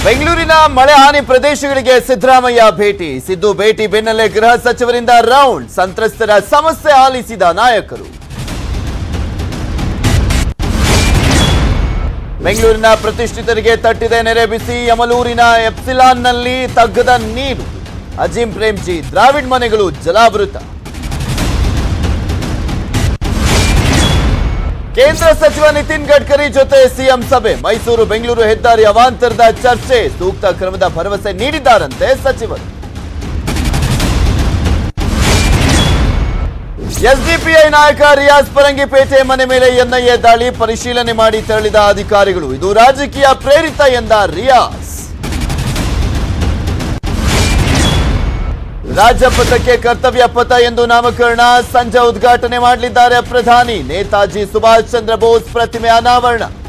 ಬೆಂಗಳೂರಿನ ಮಳೆ ಹಾನಿ ಪ್ರದೇಶಗಳಿಗೆ ಸಿದ್ದರಾಮಯ್ಯ ಭೇಟಿ ಸಿದ್ದು ಭೇಟಿ ಬೆನ್ನಲ್ಲೇ ಗೃಹ ಸಚಿವರಿಂದ ರೌಂಡ್ ಸಂತ್ರಸ್ತರ ಸಮಸ್ಯೆ ಆಲಿಸಿದ ನಾಯಕರು ಬೆಂಗಳೂರಿನ ಪ್ರತಿಷ್ಠಿತರಿಗೆ ತಟ್ಟಿದೆ ನೆರೆ ಬಿಸಿ ಯಮಲೂರಿನ ಎಪ್ಸಿಲಾನ್ನಲ್ಲಿ ತಗ್ಗದ ನೀರು ಅಜೀಂ ಪ್ರೇಮ್ಜಿ ದ್ರಾವಿಡ್ ಮನೆಗಳು ಜಲಾವೃತ ಕೇಂದ್ರ ಸಚಿವ ನಿತಿನ್ ಗಡ್ಕರಿ ಜೊತೆ ಸಿಎಂ ಸಭೆ ಮೈಸೂರು ಬೆಂಗಳೂರು ಹೆದ್ದಾರಿ ಅವಾಂತರದ ಚರ್ಚೆ ಸೂಕ್ತ ಕ್ರಮದ ಭರವಸೆ ನೀಡಿದ್ದಾರಂತೆ ಸಚಿವರು ಎಸ್ಡಿಪಿಐ ನಾಯಕ ರಿಯಾಜ್ ಪರಂಗಿಪೇಟೆ ಮನೆ ಮೇಲೆ ಎನ್ಐಎ ದಾಳಿ ಪರಿಶೀಲನೆ ಮಾಡಿ ತೆರಳಿದ ಅಧಿಕಾರಿಗಳು ಇದು ರಾಜಕೀಯ ಪ್ರೇರಿತ ಎಂದ ರಿಯಾಜ್ ರಾಜ್ಯ ಪಥಕ್ಕೆ ಕರ್ತವ್ಯ ಪಥ ಎಂದು ನಾಮಕರಣ ಸಂಜೆ ಉದ್ಘಾಟನೆ ಮಾಡಲಿದ್ದಾರೆ ಪ್ರಧಾನಿ ನೇತಾಜಿ ಸುಭಾಷ್ ಚಂದ್ರ ಬೋಸ್ ಪ್ರತಿಮೆ ಅನಾವರಣ